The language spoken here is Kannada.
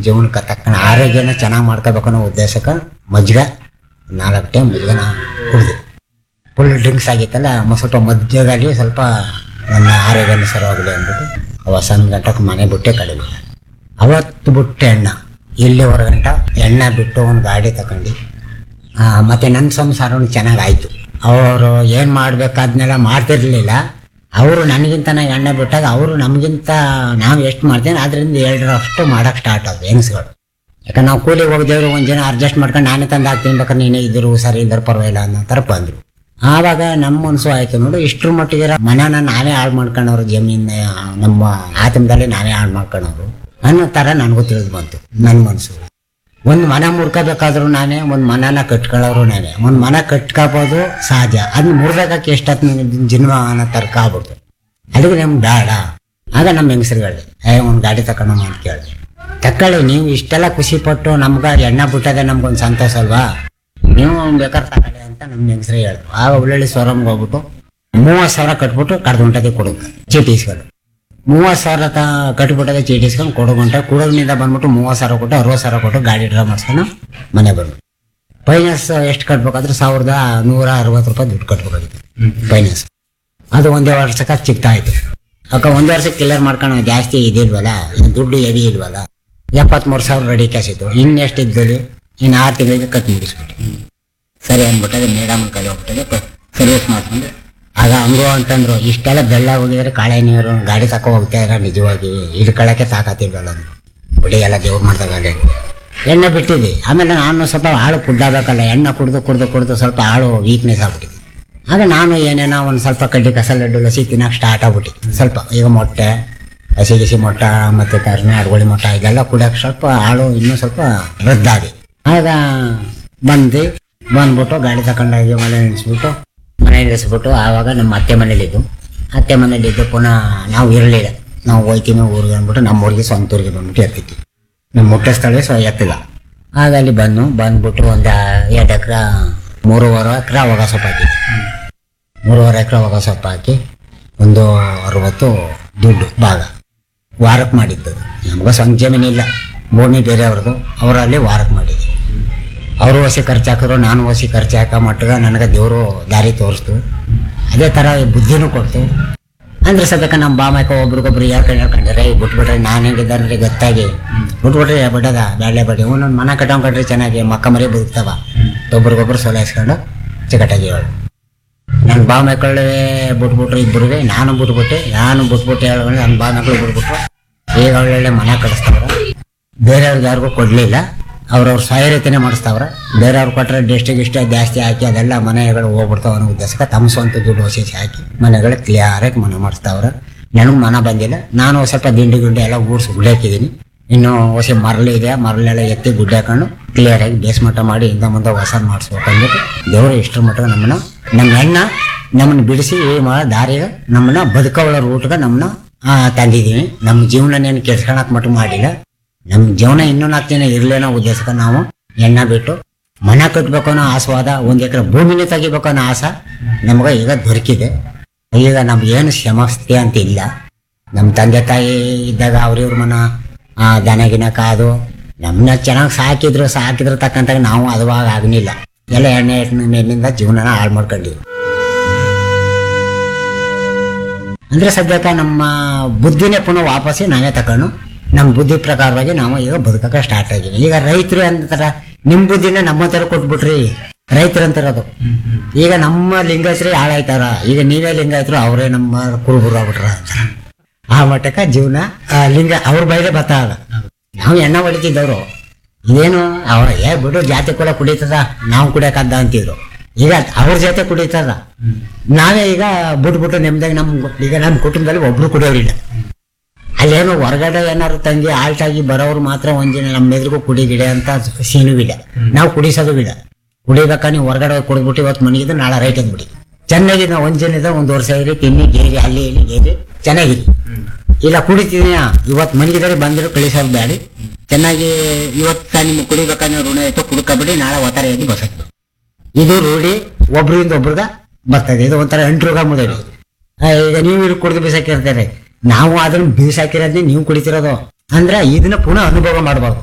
ಜೀವನಕ್ಕೆ ತಕ್ಕನ ಆರೋಗ್ಯನ ಚೆನ್ನಾಗಿ ಮಾಡ್ಕೋಬೇಕು ಅನ್ನೋ ಉದ್ದೇಶಕ್ಕೆ ಮಜ್ಜಿಗೆ ನಾಲ್ಕು ಟೈಮ್ ಮಜ್ಜಿಗೆನ ಕುಡಿದೆ ಫುಲ್ ಡ್ರಿಂಕ್ಸ್ ಆಗಿತ್ತಲ್ಲ ಮ- ಸ್ವಲ್ಪ ಮಧ್ಯದಲ್ಲಿ ಸ್ವಲ್ಪ ನನ್ನ ಆರೋಗ್ಯನ ಸರವಾಗಲಿ ಅಂದ್ಬಿಟ್ಟು ಅವ ಸಣ್ಣ ಗಂಟಕ್ಕೆ ಮನೆ ಬಿಟ್ಟೆ ಕಡಿಮೆ ಅವತ್ತು ಬಿಟ್ಟೆ ಎಣ್ಣ ಇಲ್ಲಿವರೆಗೆ ಗಂಟ ಎಣ್ಣೆ ಬಿಟ್ಟು ಒಂದು ಗಾಡಿ ತಗೊಂಡು ಆ, ಮತ್ತೆ ನನ್ನ ಸಂಸಾರನು ಚೆನ್ನಾಗಾಯ್ತು ಅವರು ಏನು ಮಾಡ್ಬೇಕಾದ್ನೆಲ್ಲ ಮಾಡ್ತಿರ್ಲಿಲ್ಲ ಅವರು ನನಗಿಂತ ನಾ ಎಣ್ಣೆ ಬಿಟ್ಟಾಗ ಅವರು ನಮಗಿಂತ ನಾವು ಎಷ್ಟು ಮಾಡ್ತೀವಿ ಅದರಿಂದ ಎರಡರಷ್ಟು ಮಾಡಕ್ಕೆ ಸ್ಟಾರ್ಟ್ ಆದ್ರು ಹೆಂಗಸ್ಗಳು ಯಾಕಂದ್ರೆ ನಾವು ಕೂಲಿಗೆ ಹೋಗಿದ್ದೇವ್ರು ಒಂದು ಜನ ಅಡ್ಜಸ್ಟ್ ಮಾಡ್ಕೊಂಡು ನಾನೇ ತಂದು ಹಾಕ್ತೀನಿ ಬೇಕಾದ್ರೆ ನೀನೇ ಇದ್ರು ಸರಿ ಇದ್ದಾರೆ ಪರವಾಗಿಲ್ಲ ಅನ್ನೋ ಥರ ಬಂದರು ಆವಾಗ ನಮ್ಮ ಮನಸ್ಸು ಆಯ್ತು ನೋಡು ಇಷ್ಟ್ರ ಮಟ್ಟಿಗೆ ಮನೆನ ನಾವೇ ಹಾಳು ಮಾಡ್ಕೊಂಡವ್ರು ಜಮೀನ ನಮ್ಮ ಆತಂಕದಲ್ಲಿ ನಾವೇ ಹಾಳು ಮಾಡ್ಕೊಂಡವ್ರು ಅನ್ನೋ ಥರ ನನಗೂ ತಿಳಿದು ಬಂತು ನನ್ನ ಮನಸ್ಸು ಒಂದು ಮನೆ ಮುರ್ಕೋಬೇಕಾದ್ರೂ ನಾನೇ ಒಂದು ಮನೆನ ಕಟ್ಕೊಳ್ಳೋರು ನಾನೇ ಒಂದು ಮನೆ ಕಟ್ಕೋಬೋದು ಸಹಜ ಅದನ್ನ ಮುರಿದಾಕಕ್ಕೆ ಎಷ್ಟೊತ್ತು ಜನ್ಮ ಅನ್ನೋ ತರ್ಕ ಆಗ್ಬಿಡ್ತು ಅದಕ್ಕೆ ನಮ್ಗೆ ಬೇಡ ಆಗ ನಮ್ಮ ಹೆಂಗಸರುಗಳು ಏ ಒಂದು ಗಾಡಿ ತಗೊಂಡು ಅಂತ ಕೇಳಿ ತಕೊಳ್ಳಿ ನೀವು ಇಷ್ಟೆಲ್ಲ ಖುಷಿ ಪಟ್ಟು ನಮ್ಗೆ ಎಣ್ಣೆ ಬಿಟ್ಟದೆ ನಮ್ಗೊಂದು ಸಂತೋಷ ಅಲ್ವಾ ನೀವು ಬೇಕಾದ್ರೆ ತಗೊಳ್ಳಿ ಅಂತ ನಮ್ಮ ಹೆಂಗಸರೇ ಹೇಳಿದ್ರು ಆಗ ಒಳ್ಳೊಳ್ಳೆ ಶೋರೂಮ್ಗೆ ಹೋಗ್ಬಿಟ್ಟು ಮೂವತ್ತು ಸಾವಿರ ಕಟ್ಬಿಟ್ಟು ಕಡ್ದುಂಟದೆ ಕೊಡೋದು ಚೀಟಿ ಇಸ್ಕೊಂಡು ಮೂವತ್ತು ಸಾವಿರ ತ ಕಟ್ಬಿಟ್ಟದೆ ಚೀಟಿ ಇಸ್ಕೊಂಡು ಕೊಡೋಗಂಟ ಕುಡೋದ್ನಿಂದ ಬಂದ್ಬಿಟ್ಟು ಮೂವತ್ತು ಸಾವಿರ ಕೊಟ್ಟು ಅರವತ್ತು ಸಾವಿರ ಕೊಟ್ಟು ಗಾಡಿ ಡ್ರಾ ಮಾಡಿಸ್ಕೊಂಡು ಮನೆ ಬಂದು ಫೈನಾನ್ಸ್ ಎಷ್ಟು ಕಟ್ಬೇಕಾದ್ರೆ ಸಾವಿರದ ನೂರ ಅರವತ್ತು ರೂಪಾಯಿ ದುಡ್ಡು ಕಟ್ಬೇಕಾಗಿತ್ತು ಫೈನಾನ್ಸ್ ಅದು ಒಂದೇ ವರ್ಷಕ್ಕೆ ಚಿಕ್ತಾ ಆಯ್ತು ಅಕ್ಕ ಒಂದೇ ವರ್ಷಕ್ಕೆ ಕ್ಲಿಯರ್ ಮಾಡ್ಕೊಂಡು ಜಾಸ್ತಿ ಇದಿಲ್ವಲ್ಲ ದುಡ್ಡು ಹೆವಿ ಇಲ್ವಲ್ಲ ಎಪ್ಪತ್ಮೂರು ಸಾವಿರ ರೆಡಿ ಕ್ಯಾಶ್ ಇತ್ತು ಇನ್ನೆಷ್ಟು ಇದ್ದಲ್ಲಿ ಇನ್ನು ಆರು ತಿಂಗಳಿಗೆ ಕಟ್ ಮುಗಿಸ್ಬಿಟ್ಟು ಸರಿ ಅಂದ್ಬಿಟ್ಟದೆ ಮೇಡಮ್ ಕೈ ಹೋಗ್ಬಿಟ್ಟದೆ ಸರ್ವಿಸ್ ಮಾಡ್ಕೊಂಡು ಆಗ ಹಂಗೋ ಅಂತಂದ್ರು ಇಷ್ಟೆಲ್ಲ ಬೆಳ್ಳ ಹೋಗಿದ್ರೆ ಕಾಳೆ ನೀರು ಗಾಡಿ ತಕೊ ಹೋಗ್ತಾ ಇರ ನಿಜವಾಗಿ ಹಿಡ್ಕೊಳಕ್ಕೆ ತಾಕತ್ತಿಲ್ವಲ್ಲ ಅಂದ್ರು. ಬಿಡಿ ಎಲ್ಲ ದೇವ್ರು ಮಾಡ್ದಾಗ ಎಣ್ಣೆ ಬಿಟ್ಟಿದ್ವಿ ಆಮೇಲೆ ನಾನು ಸ್ವಲ್ಪ ಹಾಳು ಕುಡ್ದಾಗಬೇಕಲ್ಲ ಎಣ್ಣೆ ಕುಡ್ದು ಕುಡ್ದು ಕುಡ್ದು ಸ್ವಲ್ಪ ಹಾಳು ವೀಕ್ನೆಸ್ ಆಗ್ಬಿಟ್ಟಿದೆ ಆಗ ನಾನು ಏನೇನೋ ಒಂದು ಸ್ವಲ್ಪ ಕಡ್ಡಿ ಕಸ ಲಡ್ಡು ಲಸಿ ತಿನ್ನಕ್ಕೆ ಸ್ಟಾರ್ಟ್ ಆಗ್ಬಿಟ್ಟು ಸ್ವಲ್ಪ ಈಗ ಮೊಟ್ಟೆ ಹಸಿ ಗಿಸಿ ಮೊಟ್ಟೆ ಮತ್ತು ಕರ್ನೆ ಅಡ್ಗೋಳಿ ಮೊಟ್ಟೆ ಇದೆಲ್ಲ ಕುಡಿಯೋಕೆ ಸ್ವಲ್ಪ ಹಾಳು ಇನ್ನೂ ಸ್ವಲ್ಪ ರದ್ದಾಗಿ ಆಗ ಬಂದು ಬಂದ್ಬಿಟ್ಟು ಗಾಡಿ ತಗೊಂಡೋಗಿ ಮನೆ ನಿಲ್ಲಿಸ್ಬಿಟ್ಟು ಮನೆ ನಿಲ್ಲಿಸ್ಬಿಟ್ಟು ಆವಾಗ ನಮ್ಮ ಅತ್ತೆ ಮನೇಲಿದ್ದು ಅತ್ತೆ ಮನೇಲಿದ್ದು ಪುನಃ ನಾವು ಇರಲಿಲ್ಲ ನಾವು ಹೋಯ್ತೀವಿ ಊರಿಗೆ ಅಂದ್ಬಿಟ್ಟು ನಮ್ಮ ಊರಿಗೆ ಸ್ವಂತ ಊರಿಗೆ ಬಂದ್ಬಿಟ್ಟು ಎತ್ತಿದ್ವಿ ನಮ್ಮ ಮುಟ್ಟ ಸ್ಥಳ ಸೊ ಎತ್ತಿಲ್ಲ ಆಗ ಅಲ್ಲಿ ಬಂದು ಬಂದ್ಬಿಟ್ಟು ಒಂದು ಎರಡು ಎಕರೆ ಮೂರುವರೆ ಎಕರೆ ಅವಾಗ ಸೊಪ್ಪು ಹಾಕಿದ್ವಿ ಮೂರುವರೆ ಎಕರೆ ಅವಾಗ ಸೊಪ್ಪು ಹಾಕಿ ಒಂದು ಅರವತ್ತು ದುಡ್ಡು ಭಾಗ ವಾರಕ್ಕೆ ಮಾಡಿದ್ದು ನಮ್ಗೆ ಸ್ವಂತ ಜಮೀನಿಲ್ಲ ಭೂಮಿ ಬೇರೆಯವ್ರದ್ದು ಅವರಲ್ಲಿ ವಾರಕ್ಕೆ ಮಾಡಿದ್ವಿ ಅವರು ಹೊಸಿ ಖರ್ಚು ಹಾಕಿದ್ರು ನಾನು ಹೊಸಿ ಖರ್ಚು ಹಾಕೋ ಮಟ್ಟಿಗೆ ನನಗೆ ದೇವರು ದಾರಿ ತೋರಿಸ್ತು ಅದೇ ಥರ ಬುದ್ಧಿನೂ ಕೊಡ್ತು ಅಂದ್ರೆ ಸದ್ಯಕ್ಕೆ ನಮ್ಮ ಬಾಮಕ್ಕ ಒಬ್ರಿಗೊಬ್ರು ಹೇಳ್ಕೊಂಡು ಹೇಳ್ಕೊಂಡ್ರೆ ಬಿಟ್ಬಿಟ್ರೆ ನಾನು ಹೆಂಗಿದ್ದಾರೆ ಗೊತ್ತಾಗಿ ಬಿಟ್ಬಿಟ್ರೆ ಬಿಡದ ಬ್ಯಾಳೆ ಬಡಿ ಒಂದೊಂದು ಮನೆ ಕಟ್ಕೊಂಡ್ರೆ ಚೆನ್ನಾಗಿ ಮಕ್ಕ ಮರಿ ಬದುಕ್ತಾವ ಒಬ್ರಿಗೊಬ್ರು ಸೋಲಾಯಿಸ್ಕೊಂಡು ಚಿಕಟಾಗಿ ಹೇಳು ನನ್ನ ಬಾ ಮಕ್ಕಳೇ ಬಿಟ್ಬಿಟ್ರು ಇಬ್ಬರಿಗೆ ನಾನು ಬಿಟ್ಬಿಟ್ಟೆ ನಾನು ಬಿಟ್ಬಿಟ್ಟು ಹೇಳೋಣ ನನ್ನ ಬಾ ಮಕ್ಕಳು ಬಿಟ್ಬಿಟ್ರು ಈಗ ಒಳ್ಳೊಳ್ಳೆ ಮನೆ ಕಟ್ಟಿಸ್ತಾವ್ರ ಬೇರೆಯವ್ರಿಗೆ ಯಾರಿಗೂ ಕೊಡಲಿಲ್ಲ ಅವ್ರವ್ರ ಸಾಯರೀತಿನೇ ಮಾಡಿಸ್ತಾವ್ರ ಬೇರೆಯವ್ರು ಕೊಟ್ಟರೆ ಡಿಸ್ಟಿಕ್ ಇಷ್ಟ ಜಾಸ್ತಿ ಹಾಕಿ ಅದೆಲ್ಲ ಮನೆಗಳು ಹೋಗ್ಬಿಡ್ತಾವ ಅನ್ನೋ ಉದ್ದೇಶಕ್ಕೆ ತಮ್ಮ ಸ್ವಂತ ದುಡ್ಡು ಹೊಸಿ ಹಾಕಿ ಮನೆಗಳು ಕ್ಲಿಯರಾಗಿ ಮನೆ ಮಾಡಿಸ್ತಾವ್ರ ನನಗೆ ಮನ ಬಂದಿಲ್ಲ ನಾನು ಸ್ವಲ್ಪ ದಿಂಡಿ ಗುಂಡಿ ಎಲ್ಲ ಊರ್ಸಿ ಗುಡ್ಡಾಕಿದ್ದೀನಿ ಇನ್ನು ಹೊಸ ಮರಳು ಇದೆ ಮರಳೆಲ್ಲ ಎತ್ತಿ ಗುಡ್ಡೆ ಹಾಕೊಂಡು ಕ್ಲಿಯರಾಗಿ ಬೇಸ್ಮಟ್ಟ ಮಾಡಿ ಇಂದ ಮುಂದೆ ಹೊಸ ಮಾಡಿಸ್ಬೇಕು ಅಂದ್ಬಿಟ್ಟು ದೇವರು ಇಷ್ಟರ ಮಟ್ಟ ನಮ್ಮನ್ನ ನಮ್ಮ ಹೆಣ್ಣ ನಮ್ಮನ್ನ ಬಿಡಿಸಿ ಈ ಮಾ ದಾರಿಗೆ ನಮ್ಮನ್ನ ಬದುಕೋಳ ರೂಟ್ಗೆ ನಮ್ಮನ್ನ ಆ, ತಂದಿದ್ದೀವಿ ನಮ್ಮ ಜೀವನನೇನು ಕೆಡ್ಸ್ಕೊಳಕ್ ಮಟ್ಟ ಮಾಡಿಲ್ಲ ನಮ್ಮ ಜೀವನ ಇನ್ನೂ ನಾಲ್ಕು ದಿನ ಇರಲೇನೋ ಉದ್ದೇಶಕ್ಕೆ ನಾವು ಎಣ್ಣ ಬಿಟ್ಟು ಮನೆ ಕಟ್ಟಬೇಕು ಅನ್ನೋ ಆಸ್ವಾದ ಒಂದು ಎಕರೆ ಭೂಮಿನೇ ತೆಗಿಬೇಕು ಅನ್ನೋ ಆಸೆ ನಮ್ಗೆ ಈಗ ದೊರಕಿದೆ ಈಗ ನಮ್ಗೇನು ಸಮಸ್ಯೆ ಅಂತ ಇಲ್ಲ ನಮ್ಮ ತಂದೆ ತಾಯಿ ಇದ್ದಾಗ ಅವ್ರಿವ್ರ ಮನ ಆ, ದನ ಗಿನ ಕಾದು ನಮ್ಮನ್ನ ಚೆನ್ನಾಗಿ ಸಾಕಿದ್ರು ಸಾಕಿದ್ರು ತಕ್ಕಂತಾಗ ನಾವು ಅದುವಾಗ ಆಗಲಿಲ್ಲ ಎಲ್ಲ ಎಣ್ಣೆ ಮೇಲಿಂದ ಜೀವನನ ಹಾಳು ಮಾಡ್ಕೊಂಡಿವಿ ಅಂದ್ರೆ ಸದ್ಯಕ್ಕೆ ನಮ್ಮ ಬುದ್ಧಿನೇ ಪುನಃ ವಾಪಸ್ಸಿ ನಾವೇ ತಕೊಂಡು ನಮ್ಮ ಬುದ್ಧಿ ಪ್ರಕಾರವಾಗಿ ನಾವು ಈಗ ಬದುಕಕ್ಕೆ ಸ್ಟಾರ್ಟ್ ಆಗಿವಿ ಈಗ ರೈತರು ಅಂತಾರ ನಿಮ್ ಬುದ್ಧಿನ ನಮ್ಮ ತರ ಕೊಟ್ಬಿಟ್ರಿ ರೈತರು ಅಂತಿರೋದು ಈಗ ನಮ್ಮ ಲಿಂಗಾಯತ್ರಿ ಹಾಳಾಯ್ತಾರ ಈಗ ನೀವೇ ಲಿಂಗಾಯತರು ಅವರೇ ನಮ್ಮ ಕುರುಬರು ಆಗ್ಬಿಟ್ರ ಅಂತಾರ ಆ ಮಟ್ಟಕ್ಕೆ ಜೀವನ ಆ, ಲಿಂಗ ಅವ್ರ ಬೈದೆ ಬತ್ತಾಗ ನಾವು ಎಣ್ಣೆ ಹೊಡಿತಿದ್ದವ್ರು ಇದೇನು ಅವ್ರ ಏ ಬಿಡು ಜಾತಿ ಕೂಡ ಕುಡಿತದ ನಾವು ಕುಡಿಯಕದ್ದ ಅಂತಿದ್ರು ಈಗ ಅವ್ರ ಜೊತೆ ಕುಡಿತದ ನಾವೇ ಈಗ ಬಿಟ್ಬಿಟ್ಟು ನೆಮ್ಮದಾಗ ನಮ್ ಈಗ ನಮ್ಮ ಕುಟುಂಬದಲ್ಲಿ ಒಬ್ರು ಕುಡಿಯೋರಿಲ್ಲ ಅಲ್ಲೇನು ಹೊರಗಡೆ ಏನಾದ್ರು ತಂಗಿ ಆಲ್ಟಾಗಿ ಬರೋರು ಮಾತ್ರ ಒಂದಿನ ನಮ್ಮ ಎದುರಿಗೂ ಕುಡಿ ಗಿಡ ಅಂತ ಸೀನು ಇಲ್ಲ ನಾವು ಕುಡಿಸೋದು ಇಲ್ಲ ಕುಡಿಬೇಕಾ ನೀವು ಹೊರಗಡೆ ಹೋಗಿ ಕುಡಿದ್ಬಿಟ್ಟು ಇವತ್ತು ಮನೆಗಿದ್ದು ನಾಳೆ ರೈಟ್ ಅಂದ್ಬಿಡಿ ಚೆನ್ನಾಗಿ ನಾವು ಒಂದ್ ಜನ ಒಂದು ವರ್ಷ ಇರಿ ತಿನ್ನಿ ಗೇರಿ ಅಲ್ಲಿ ಇಲ್ಲಿ ಗೇರಿ ಚೆನ್ನಾಗಿರಿ ಇಲ್ಲ ಕುಡಿತೀನಿ ಇವತ್ತು ಮನೆಗಿದ್ರೆ ಬಂದ್ರು ಕಳಿಸೋದು ಬೇಡಿ ಚೆನ್ನಾಗಿ ಇವತ್ತು ನಿಮ್ಗೆ ಕುಡಿಬೇಕಾದ್ರೆ ಋಣ ಇಟ್ಟು ಕುಡ್ಕೊಬಿಡಿ ನಾಳೆ ಒತ್ತಾರೆ ಎದ್ದು ಬಸಕ್ಕೆ ಇದು ರೂಢಿ ಒಬ್ರಿಂದ ಒಬ್ರಿಗ ಬರ್ತದೆ ಇದು ಒಂಥರ ಎಂಟ್ರುಗ ಮುದಡಿ ಆ, ಈಗ ನೀವು ಇಲ್ಲಿ ಕುಡಿದು ಬೀಸಾಕಿರ್ತಾರೆ ನಾವು ಅದನ್ನ ಬೀಸಾಕಿರೋದನ್ನೇ ನೀವು ಕುಡಿತಿರೋದು ಅಂದ್ರೆ ಇದನ್ನ ಪುನಃ ಅನುಭವ ಮಾಡ್ಬಾರ್ದು